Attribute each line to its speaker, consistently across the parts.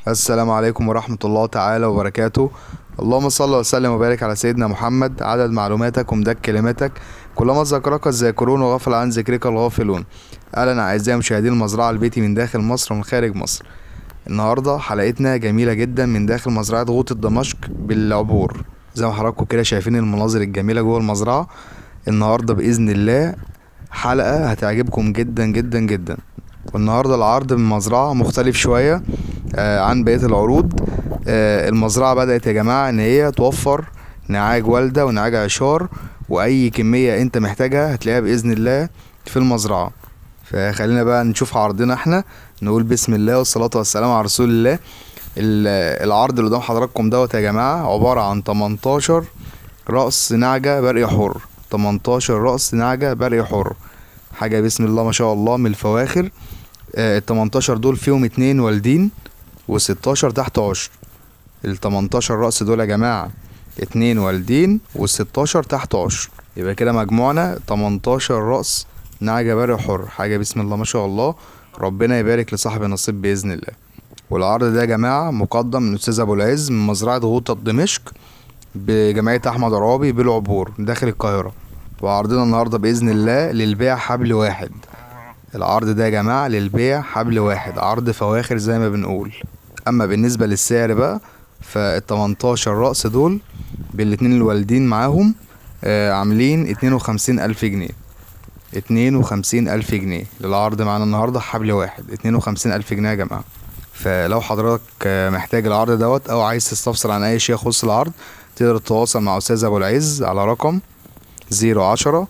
Speaker 1: السلام عليكم ورحمة الله تعالى وبركاته اللهم صل وسلم وبارك على سيدنا محمد عدد معلوماتك ومداد كلماتك كلما ذكرك الذاكرون وغفل عن ذكرك الغافلون أهلا أعزائي مشاهدين المزرعة البيتي من داخل مصر ومن خارج مصر النهاردة حلقتنا جميلة جدا من داخل مزرعة غوطة دمشق بالعبور زي ما حضراتكم كده شايفين المناظر الجميلة جوه المزرعة النهاردة بإذن الله حلقة هتعجبكم جدا جدا جدا والنهاردة العرض من المزرعة مختلف شوية آه، عن بقية العروض آه، المزرعة بدأت يا جماعة إن هي توفر نعاج والدة ونعاج عشار وأي كمية أنت محتاجها هتلاقيها بإذن الله في المزرعة فخلينا بقى نشوف عرضنا احنا نقول بسم الله والصلاة والسلام على رسول الله ال- العرض اللي قدام حضراتكم دوت يا جماعة عبارة عن 18 رأس نعجة برق حر 18 رأس نعجة برق حر حاجة بسم الله ما شاء الله من الفواخر آه، ال 18 دول فيهم اتنين والدين و16 تحت عشر ال 18 رأس دول يا جماعة اتنين والدين وال16 تحت عشر يبقى كده مجموعنا 18 رأس نعجة برق حر حاجة بسم الله ما شاء الله ربنا يبارك لصاحب النصيب بإذن الله والعرض ده يا جماعة مقدم من أستاذ أبو العز من مزرعة غوطة دمشق بجمعية أحمد عرابي بالعبور داخل القاهرة وعرضنا النهاردة بإذن الله للبيع حبل واحد العرض ده يا جماعة للبيع حبل واحد عرض فواخر زي ما بنقول أما بالنسبة للسعر بقى فال 18 رأس دول بالاتنين الوالدين معاهم آه عاملين اتنين وخمسين ألف جنيه اتنين وخمسين ألف جنيه للعرض معانا النهاردة حبل واحد اتنين وخمسين ألف جنيه يا جماعة فلو حضرتك آه، محتاج العرض دوت أو عايز تستفسر عن أي شيء يخص العرض تقدر تتواصل مع أستاذ أبو العز على رقم زيرو عشرة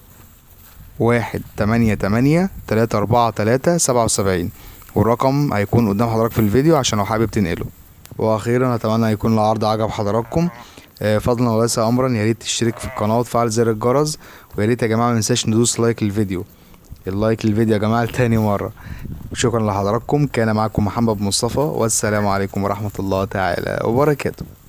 Speaker 1: واحد تمانية تمانية تلاتة أربعة تلاتة سبعة وسبعين والرقم هيكون قدام حضرتك في الفيديو عشان لو حابب تنقله واخيرا اتمنى يكون العرض عجب حضراتكم آه، فضلا وليس امرا يا ريت تشترك في القناه وتفعل زر الجرس ويا ريت يا جماعه ما ننساش ندوس لايك للفيديو اللايك للفيديو يا جماعه لتاني مره شكرا لحضراتكم كان معكم محمد مصطفى والسلام عليكم ورحمه الله تعالى وبركاته